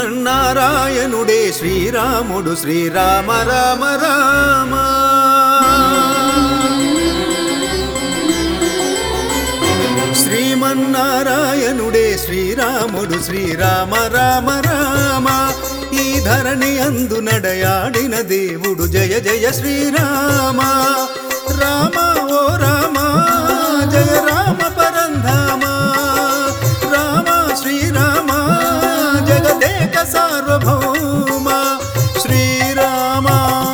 శ్రీమన్నారాయణుడే శ్రీరాముడు శ్రీరామ రామ రామ శ్రీమన్నారాయణుడే శ్రీరాముడు శ్రీరామ రామ రామ ఈ ధరణి అందు నడయాడిన దేవుడు జయ జయ శ్రీరామ రామ ఓ రామ జయ రామ పరంధామ రామ శ్రీరామ జగదేక సార్వభౌమ శ్రీరామ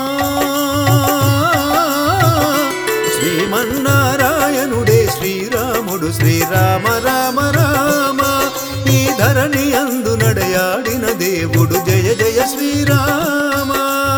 శ్రీమన్నారాయణుడే శ్రీరాముడు శ్రీరామ రామ రామ ఈ ధరణి అందు నడయాడిన దేవుడు జయ జయ శ్రీరామ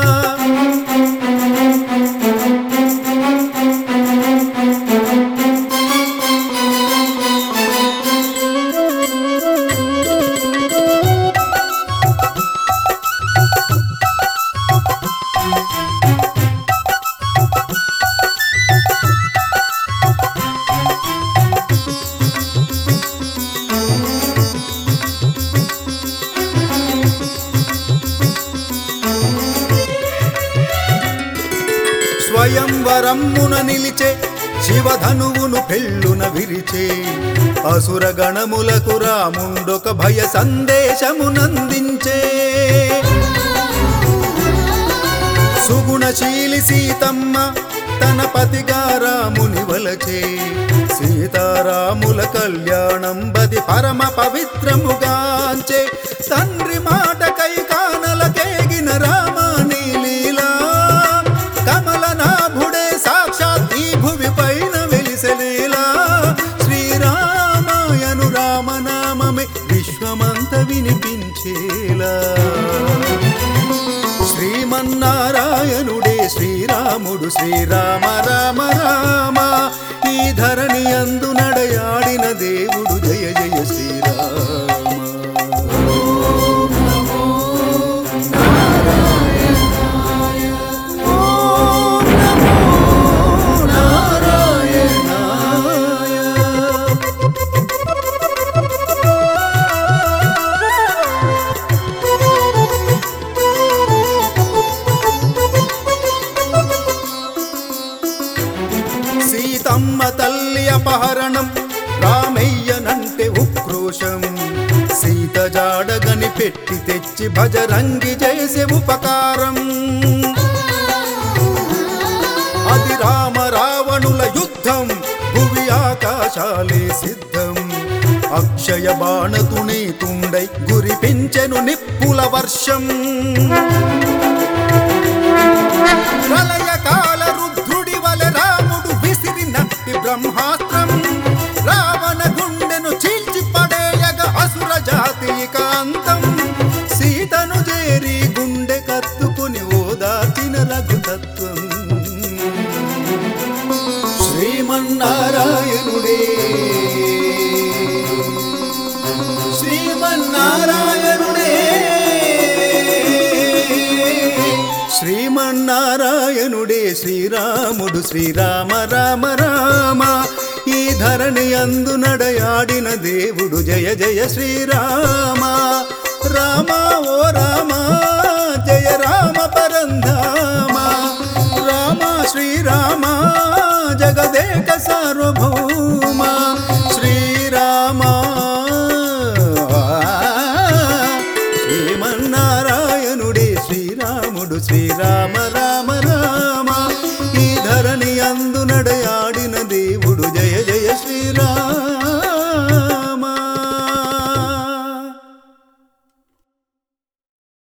స్వయంవరమ్మున నిలిచే శివధనువును పెళ్ళున విరిచే అసుర గణములకు రాముండొక భయ సందేశమునందించే సుగుణశీలి సీతమ్మ తన పతిగా రాముని వలచే సీతారాముల కళ్యాణం బది పరమ పవిత్రముగాంచే తండ్రి మాట కై కానలకేగిన రామాని లీలా కమలనాభుడే సాక్షాత్ ఈ భువి పైన వెలిసెలేలా శ్రీరామాయను రామనామమే విశ్వమంత వినిపించేలా శ్రీమన్నారాయణుడే శ్రీరాముడు శ్రీరామ రామ రామ ఈ ధరణి అందు నడయాడిన దేవుడు జయ జయ శ్రీరామ ఓం నమో నారాయణాయ. సీతమ్మ తల్లి అపహరణం రామయ్యనంటే ఉక్రోషం సీత జాడగని పెట్టి తెచ్చి భజరంగి చేసే ఉపకారం అది రామ రావణుల యుద్ధం భువి ఆకాశాలే సిద్ధం అక్షయ బాణతుని తుండై గురిపించెను నిప్పుల వర్షం ప్రళయకాల రుద్రుడి వలె రాముడు విసిరినట్టి బ్రహ్మాస్త్రం రావణ గుండెను చీల్చి పడేయగ అసుర జాతి కాంతం సీతను చేరి గుండె కత్తుకుని ఓదార్చిన రఘుతత్వం శ్రీమన్నారాయణుడే శ్రీమన్నారాయణుడే శ్రీమన్నారాయణుడే శ్రీరాముడు శ్రీరామ రామ రామ ఈ ధరణి అందు నడయాడిన దేవుడు జయ జయ శ్రీరామ రామ ఓ రామ జయ రామ పరంధామ రామ శ్రీరామ జగదేక సార్వభౌమ